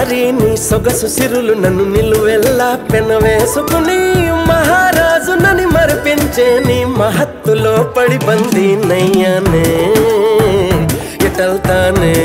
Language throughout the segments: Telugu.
నారి నీ సొగసు సిరులు నన్ను నిలువెల్లా పెనవేసుకుని మహారాజు నని మరిపించే నీ మహత్తులో పడి బందీ నయ్యానే ఎటల్తానే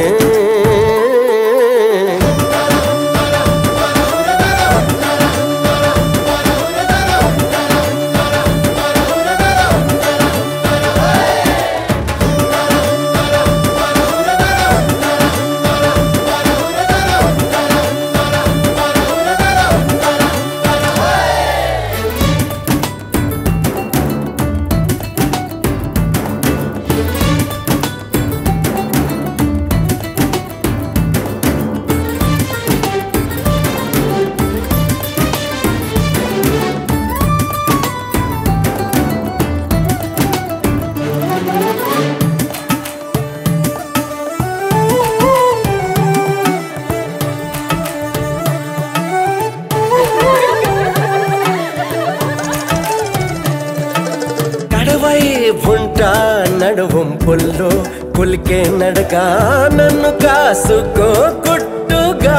కడవై ఉంట నడువం పుల్లు పులికే నడక నన్ను కాసుకో కుట్టుగా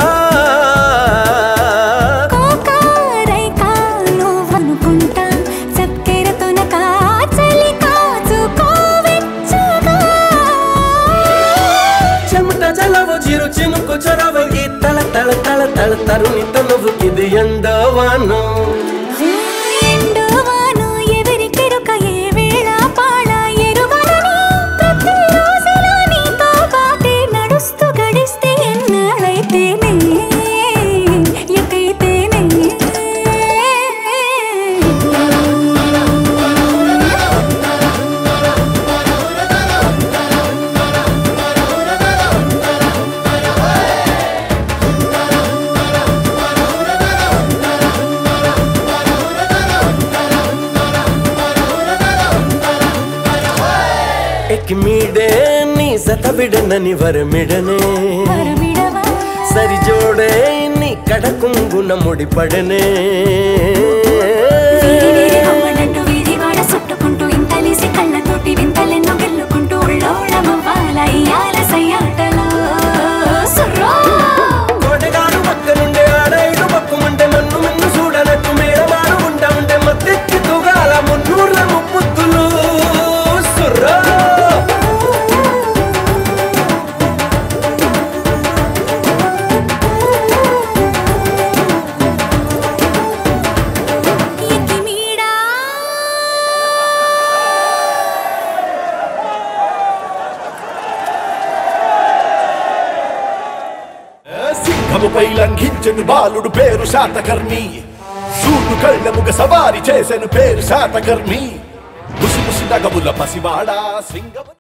కోకారైకాలు అనుకుంటా చక్కెరతో నకా చలి కాచుకోవెచ్చగా చెమట జలవు చిరు చినుకు చొరవ ఈ తల తల తల తల తరుణి తనువు ఇది ఎండవాను ఎండువాను ఎవరికెరుక ఏ వేళ పాళ ఎరుగలని ప్రతిరోజులా నీతో బాటే నడుస్తూ గడిస్తే ఎన్నాళ్ళైతేనే ఎటైతేనే ఎక్కి మీడే నీ జత విడనని వరమిడనే వరమిడవా సరి జోడే నీ కడకుంగున ముడిపడనే వీరి వీరి కమ్మడంటూ వీధి వాడ చుట్టుకుంటూ ఇంతలేసి కళ్ళతోటి వింతలెన్నో గెల్లుకుంటూ ఉళ్ళోళమవ్వాల ఇయ్యాల సయ్యాటలో సుర్రో కోటగాడు పక్క నుండే ఆడాయిడు పక్కుమంటే మన్ను మన్ను చూడనట్టు మేడమాడు ఉంటా ఉంటే మత్తెక్కి తుగాల మున్నూర్ల ముప్పుత్తులు సుర్రా ఎక్కిమీడా సింహముపై లంఘించను బాలుడు పేరు శాతకర్ణి సూటు కళ్ళముగ సవారి చేసెను పేరు శాతకర్ణి ముసి ముసి నగముల పసివాడా సింగము